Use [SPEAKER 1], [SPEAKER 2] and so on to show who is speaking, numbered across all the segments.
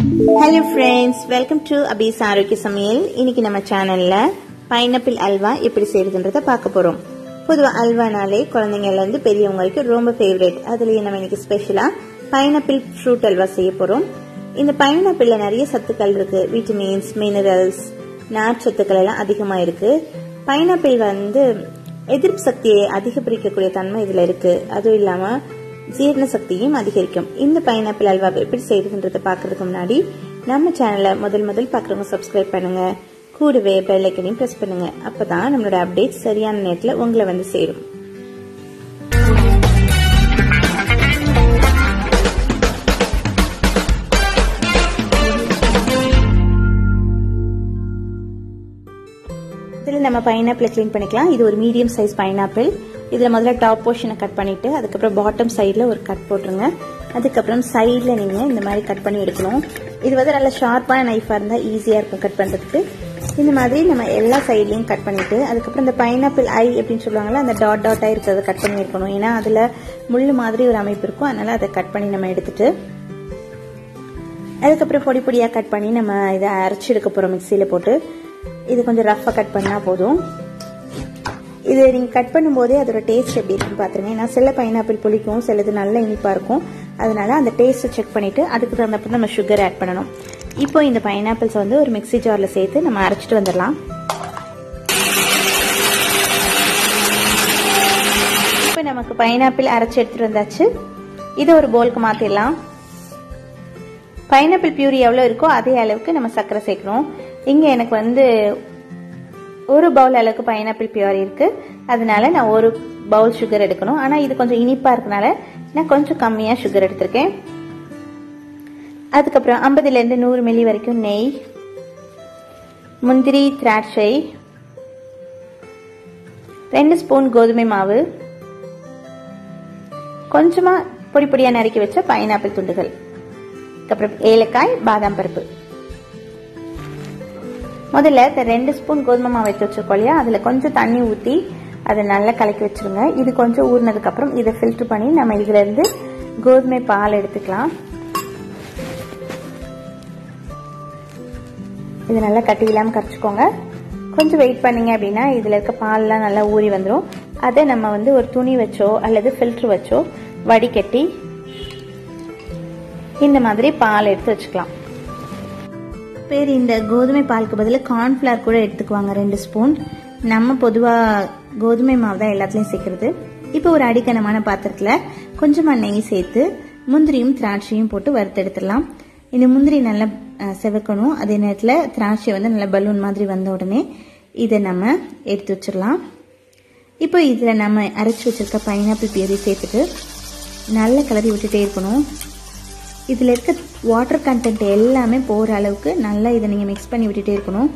[SPEAKER 1] hello friends welcome to அபீஸ் ஆரோக்கிய சமையல் இன்னைக்கு நம்ம சேனல்ல பைனாப்பிள் அல்வா எப்படி செய்யறதுன்றத பார்க்க போறோம் பொதுவாக அல்வானாலே குழந்தைங்கள்ல இருந்து பெரியவங்க வரைக்கும் ரொம்ப ஃபேவரட் அதுலயும் நம்ம இன்னைக்கு ஸ்பெஷலா பைனாப்பிள் ஃப்ரூட் அல்வா செய்ய போறோம் இந்த பைனாப்பிள்ல நிறைய சத்துக்கள் இருக்கு விட்டமின்ஸ் மினரல்ஸ் நார்ச்சத்துக்கள் எல்லாம் அதிகமா இருக்கு பைனாப்பிள் வந்து எதிர்ப்பு சக்தியை அதிகப்படுத்தக்கூடிய தன்மை இதுல இருக்கு அதுவும் இல்லாம ஜீரண சக்தியும் அதிகரிக்கும் இந்த பைனாப்பிள் அல்வா எப்படி செய்யுதுன்றதை பார்க்கறதுக்கு முன்னாடி நம்ம சேனலை முதல் முதல் பார்க்குறவங்க சப்ஸ்கிரைப் பண்ணுங்க கூடவே பெல் ஐக்கனையும் ப்ரெஸ் பண்ணுங்க அப்பதான் நம்மளோட அப்டேட் சரியான நேரத்தில் உங்களை வந்து சேரும் இதில் நம்ம பைனாப்பிளை க்ளீன் பண்ணிக்கலாம் இது ஒரு மீடியம் சைஸ் பைனாப்பிள் இதில் முதல்ல டாப் போர்ஷனை கட் பண்ணிவிட்டு அதுக்கப்புறம் பாட்டம் சைடில் ஒரு கட் போட்டுருங்க அதுக்கப்புறம் சைடில் நீங்கள் இந்த மாதிரி கட் பண்ணி எடுக்கணும் இது வந்து நல்ல ஷார்ப்பான நைஃபாக இருந்தால் ஈஸியாக இருக்கும் கட் பண்ணுறதுக்கு இந்த மாதிரி நம்ம எல்லா சைட்லையும் கட் பண்ணிவிட்டு அதுக்கப்புறம் இந்த பைனாப்பிள் ஐ அப்படின்னு சொல்லுவாங்கல்ல அந்த டாட் டாட்டாக இருக்கிறத கட் பண்ணி எடுக்கணும் ஏன்னா அதில் முள் மாதிரி ஒரு அமைப்பு இருக்கும் அதனால் அதை கட் பண்ணி நம்ம எடுத்துட்டு அதுக்கப்புறம் பொடி பொடியாக கட் பண்ணி நம்ம இதை அரைச்சி எடுக்க போகிறோம் மிக்சியில் போட்டு இது கொஞ்சம் ரஃப்பாக கட் பண்ணால் போதும் இது நீங்கள் கட் பண்ணும்போதே அதோட டேஸ்ட் எப்படி இருக்குன்னு பார்த்துருங்க ஏன்னா சில பைனாப்பிள் புளிக்கும் சிலது நல்ல இனிப்பாக இருக்கும் அதனால அந்த டேஸ்ட்டை செக் பண்ணிவிட்டு அதுக்கு தகுந்தப்போ நம்ம சுகர் ஆட் பண்ணணும் இப்போ இந்த பைனாப்பிள்ஸ் வந்து ஒரு மிக்சி ஜாரில் சேர்த்து நம்ம அரைச்சிட்டு வந்துடலாம் இப்போ நமக்கு பைனாப்பிள் அரைச்சி எடுத்துகிட்டு வந்தாச்சு இதை ஒரு போலுக்கு மாற்றிடலாம் பைனாப்பிள் பியூரி எவ்வளோ இருக்கோ அதே அளவுக்கு நம்ம சர்க்கரை சேர்க்கணும் இங்கே எனக்கு வந்து ஒரு பவுல் அளவுக்கு பைனாப்பிள் பியூரி இருக்கு அதனால நான் ஒரு பவுல் சுகர் எடுக்கணும் ஆனால் இது கொஞ்சம் இனிப்பாக இருக்கனால நான் கொஞ்சம் கம்மியாக சுகர் எடுத்திருக்கேன் அதுக்கப்புறம் ஐம்பதுலேருந்து நூறு மில்லி வரைக்கும் நெய் முந்திரி திராட்சை ரெண்டு ஸ்பூன் கோதுமை மாவு கொஞ்சமாக பொடி பொடியாக நறுக்கி வச்ச பைனாப்பிள் துண்டுகள் அதுக்கப்புறம் ஏலக்காய் பாதாம் பருப்பு முதல்ல இந்த ரெண்டு ஸ்பூன் கோதுமை மாவு எடுத்து வச்சிருக்கோம் இல்லையா அதில் கொஞ்சம் தண்ணி ஊற்றி அதை நல்லா கலக்கி வச்சிருங்க இது கொஞ்சம் ஊறினதுக்கப்புறம் இதை ஃபில்டர் பண்ணி நம்ம இதுலேருந்து கோதுமை பால் எடுத்துக்கலாம் இது நல்லா கட்டி இல்லாமல் கரைச்சிக்கோங்க கொஞ்சம் வெயிட் பண்ணீங்க அப்படின்னா இதில் இருக்க பால்லாம் நல்லா ஊறி வந்துடும் அதை நம்ம வந்து ஒரு துணி வச்சோ அல்லது ஃபில்டர் வச்சோ வடிகட்டி இந்த மாதிரி பால் எடுத்து வச்சுக்கலாம் பேர் இந்த கோதுமை பாலுக்கு பதில் கார்ன்ஃப்ளவர் கூட எடுத்துக்குவாங்க ரெண்டு ஸ்பூன் நம்ம பொதுவாக கோதுமை மாவு தான் எல்லாத்துலேயும் சேர்க்கறது இப்போ ஒரு அடிக்கனமான பாத்திரத்தில் கொஞ்சமாக நெய் சேர்த்து முந்திரியும் திராட்சையும் போட்டு வறுத்தெடுத்துடலாம் இந்த முந்திரி நல்லா செவக்கணும் அதே நேரத்தில் திராட்சை வந்து நல்லா பலூன் மாதிரி வந்த உடனே இதை நம்ம எடுத்து வச்சிடலாம் இப்போ இதில் நம்ம அரைச்சி வச்சிருக்க பைனாப்பிள் பியூரி சேர்த்துட்டு நல்லா கிளறி விட்டுட்டே இருக்கணும் இதில் இருக்க வாட்டர் கண்டென்ட் எல்லாமே போகிற அளவுக்கு நல்லா இதை நீங்கள் மிக்ஸ் பண்ணி விட்டுட்டே இருக்கணும்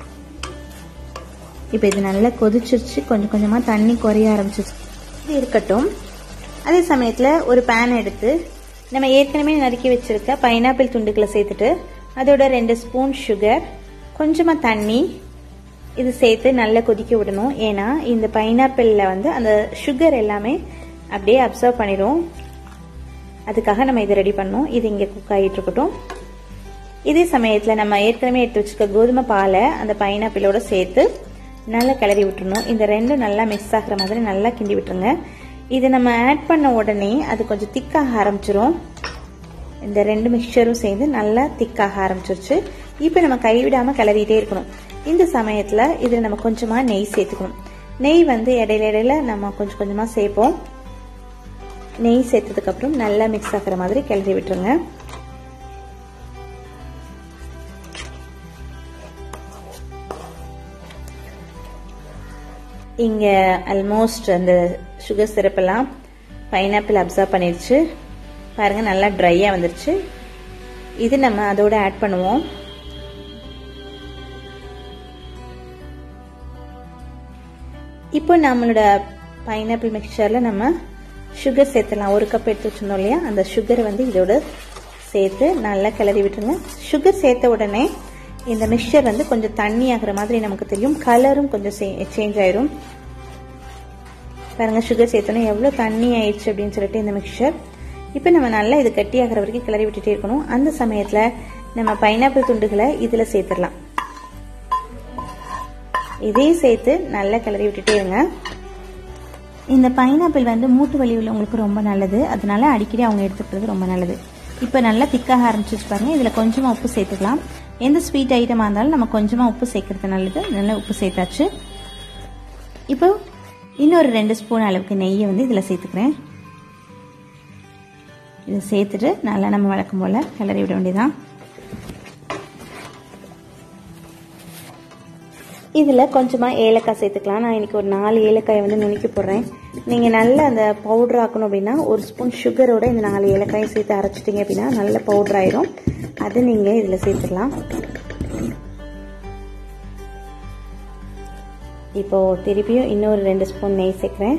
[SPEAKER 1] இப்போ இது நல்லா கொதிச்சிருச்சு கொஞ்சம் கொஞ்சமாக தண்ணி குறைய ஆரம்பிச்சிருச்சு இது இருக்கட்டும் அதே சமயத்தில் ஒரு பேன் எடுத்து நம்ம ஏற்கனவே நறுக்கி வச்சுருக்க பைனாப்பிள் துண்டுகளை சேர்த்துட்டு அதோட ரெண்டு ஸ்பூன் சுகர் கொஞ்சமாக தண்ணி இது சேர்த்து நல்லா கொதிக்க விடணும் ஏன்னா இந்த பைனாப்பிளில் வந்து அந்த சுகர் எல்லாமே அப்படியே அப்சர்வ் பண்ணிடும் அதுக்காக நம்ம இதை ரெடி பண்ணோம் இது இங்கே குக் ஆகிட்டு இருக்கட்டும் இதே சமயத்தில் நம்ம ஏற்கனவே எடுத்து வச்சுருக்க கோதுமை பாலை அந்த பைனாப்பிளோட சேர்த்து நல்லா கிளறி விட்டுருணும் இந்த ரெண்டும் நல்லா மிக்ஸ் ஆகிற மாதிரி நல்லா கிண்டி விட்டுருங்க இது நம்ம ஆட் பண்ண உடனே அது கொஞ்சம் திக்காக ஆரம்பிச்சிரும் இந்த ரெண்டு மிக்சரும் சேர்ந்து நல்லா திக்காக ஆரம்பிச்சிருச்சு இப்போ நம்ம கைவிடாமல் கிளறிட்டே இருக்கணும் இந்த சமயத்தில் இதில் நம்ம கொஞ்சமாக நெய் சேர்த்துக்கணும் நெய் வந்து இடையில இடையில நம்ம கொஞ்சம் கொஞ்சமாக சேர்ப்போம் நெய் சேர்த்ததுக்கப்புறம் நல்லா மிக்ஸ் ஆகிற மாதிரி கிளறி விட்டுருங்க இங்கே ஆல்மோஸ்ட் அந்த சுகர் சிரப்பெல்லாம் பைனாப்பிள் அப்சர்வ் பண்ணிடுச்சு பாருங்கள் நல்லா ட்ரையாக வந்துருச்சு இது நம்ம அதோட ஆட் பண்ணுவோம் இப்போ நம்மளோட பைனாப்பிள் மிக்சரில் நம்ம சுகர் சேர்த்துலாம் ஒரு கப் எடுத்து வச்சுருந்தோம் இல்லையா அந்த சுகரை வந்து இதோட சேர்த்து நல்லா கிளறி விட்டுருங்க சுகர் சேர்த்த உடனே இந்த மிக்சர் வந்து கொஞ்சம் தண்ணி ஆகிற மாதிரி நமக்கு தெரியும் கலரும் கொஞ்சம் சேஞ்ச் ஆயிரும் பாருங்க சுகர் சேர்த்தோன்னே எவ்வளோ தண்ணி ஆயிடுச்சு அப்படின்னு சொல்லிட்டு இந்த மிக்சர் இப்போ நம்ம நல்லா இது கட்டியாகிற வரைக்கும் கிளறி விட்டுட்டே இருக்கணும் அந்த சமயத்தில் நம்ம பைனாப்பிள் துண்டுகளை இதில் சேர்த்துடலாம் இதையும் சேர்த்து நல்லா கிளறி விட்டுட்டே இருங்க இந்த பைனாப்பிள் வந்து மூட்டு வலி உள்ளவங்களுக்கு ரொம்ப நல்லது அதனால அடிக்கடி அவங்க எடுத்துக்கிறது ரொம்ப நல்லது இப்போ நல்லா திக்காக ஆரம்பிச்சிச்சு பாருங்க இதில் கொஞ்சமாக உப்பு சேர்த்துக்கலாம் எந்த ஸ்வீட் ஐட்டமாக இருந்தாலும் நம்ம கொஞ்சமாக உப்பு சேர்க்கறது நல்லது நல்லா உப்பு சேர்த்தாச்சு இப்போ இன்னொரு ரெண்டு ஸ்பூன் அளவுக்கு நெய்யை வந்து இதில் சேர்த்துக்கிறேன் இதை சேர்த்துட்டு நல்லா நம்ம வழக்கம் போல் கிளறி விட வேண்டியதான் இதில் கொஞ்சமாக ஏலக்காய் சேர்த்துக்கலாம் நான் இன்றைக்கி ஒரு நாலு ஏலக்காயை வந்து நுணுக்கி போடுறேன் நீங்கள் நல்ல அந்த பவுடர் ஆக்கணும் அப்படின்னா ஒரு ஸ்பூன் சுகரோட இந்த நாலு ஏலக்காயை சேர்த்து அரைச்சிட்டிங்க அப்படின்னா நல்ல பவுடர் ஆயிரும் அதை நீங்கள் இதில் சேர்த்துடலாம் இப்போது திருப்பியும் இன்னொரு ரெண்டு ஸ்பூன் நெய் சேர்க்குறேன்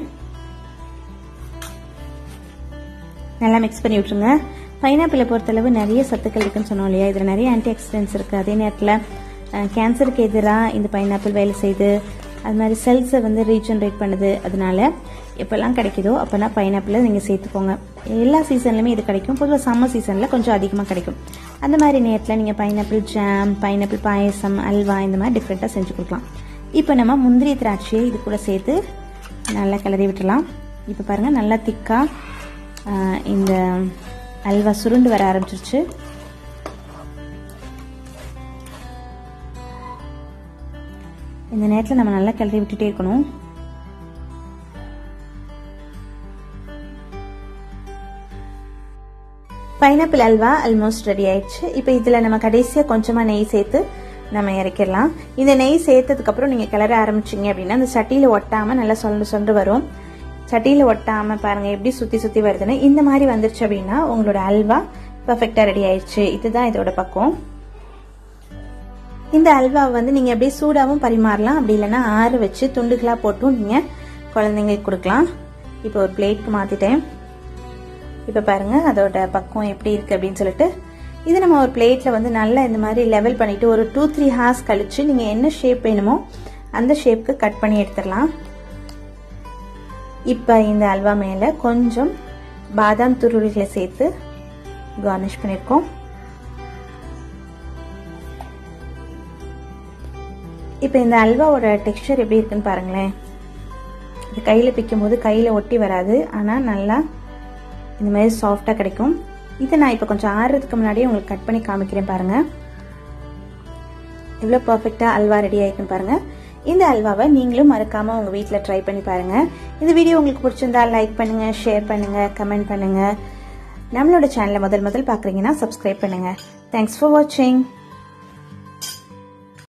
[SPEAKER 1] நல்லா மிக்ஸ் பண்ணி விட்ருங்க பைனாப்பிளை பொறுத்தளவு நிறைய சத்துக்கள் இருக்குன்னு சொன்னோம் இல்லையா இதில் நிறைய ஆன்டி ஆக்சிடென்ட்ஸ் இருக்குது அதே நேரத்தில் கேன்சருக்கு எதிராக இந்த பைனாப்பிள் வேலை செய்யுது அது மாதிரி செல்ஸை வந்து ரீஜென்ரேட் பண்ணுது அதனால எப்போல்லாம் கிடைக்குதோ அப்போனா பைனாப்பிளை நீங்கள் சேர்த்துக்கோங்க எல்லா சீசன்லையுமே இது கிடைக்கும் பொதுவாக சம்மர் சீசனில் கொஞ்சம் அதிகமாக கிடைக்கும் அந்த மாதிரி நேரத்தில் நீங்கள் பைனாப்பிள் ஜாம் பைனாப்பிள் பாயசம் அல்வா இந்த மாதிரி டிஃப்ரெண்ட்டாக செஞ்சு கொடுக்கலாம் இப்போ நம்ம முந்திரி திராட்சையை இது கூட சேர்த்து நல்லா கிளறி விட்டுலாம் இப்போ பாருங்கள் நல்லா திக்காக இந்த அல்வா சுருண்டு வர ஆரம்பிச்சிருச்சு இந்த நேரத்தில் நம்ம நல்லா கிளறி விட்டுட்டே இருக்கணும் பைனாப்பிள் அல்வா ஆல்மோஸ்ட் ரெடி ஆயிடுச்சு இப்போ இதில் நம்ம கடைசியாக கொஞ்சமாக நெய் சேர்த்து நம்ம இறக்கிடலாம் இந்த நெய் சேர்த்ததுக்கப்புறம் நீங்கள் கிளற ஆரம்பிச்சிங்க அப்படின்னா அந்த சட்டியில் ஒட்டாமல் நல்லா சொண்டு சொண்டு வரும் சட்டியில் ஒட்டாமல் பாருங்கள் எப்படி சுற்றி சுற்றி வருதுன்னு இந்த மாதிரி வந்துருச்சு அப்படின்னா உங்களோட அல்வா பர்ஃபெக்டாக ரெடி ஆயிடுச்சு இதுதான் இதோட பக்கம் இந்த அல்வா வந்து நீங்கள் அப்படியே சூடாகவும் பரிமாறலாம் அப்படி இல்லைன்னா ஆற வச்சு துண்டுகளாக போட்டும் நீங்கள் குழந்தைங்களுக்கு கொடுக்கலாம் இப்போ ஒரு பிளேட்க்கு மாற்றிட்டேன் இப்போ பாருங்கள் அதோட பக்கம் எப்படி இருக்குது அப்படின்னு சொல்லிட்டு இது நம்ம ஒரு பிளேட்டில் வந்து நல்லா இந்த மாதிரி லெவல் பண்ணிவிட்டு ஒரு டூ த்ரீ ஹார்ஸ் கழித்து நீங்கள் என்ன ஷேப் வேணுமோ அந்த ஷேப்க்கு கட் பண்ணி எடுத்துடலாம் இப்போ இந்த அல்வா மேலே கொஞ்சம் பாதாம் துருவிகளை சேர்த்து கார்னிஷ் பண்ணியிருக்கோம் இப்போ இந்த அல்வாவோட டெக்ஸ்டர் எப்படி இருக்குன்னு பாருங்களேன் இது கையில் பிக்கும்போது கையில் ஒட்டி வராது ஆனால் நல்லா இந்த மாதிரி சாஃப்டாக கிடைக்கும் இதை நான் இப்போ கொஞ்சம் ஆறுறதுக்கு முன்னாடியே உங்களுக்கு கட் பண்ணி காமிக்கிறேன் பாருங்கள் எவ்வளோ பர்ஃபெக்டாக அல்வா ரெடி ஆகிருக்குன்னு பாருங்கள் இந்த அல்வாவை நீங்களும் மறக்காமல் உங்கள் வீட்டில் ட்ரை பண்ணி பாருங்கள் இந்த வீடியோ உங்களுக்கு பிடிச்சிருந்தா லைக் பண்ணுங்கள் ஷேர் பண்ணுங்கள் கமெண்ட் பண்ணுங்கள் நம்மளோட சேனலை முதல் முதல் பார்க்குறீங்கன்னா சப்ஸ்கிரைப் பண்ணுங்கள் தேங்க்ஸ் ஃபார் வாட்சிங்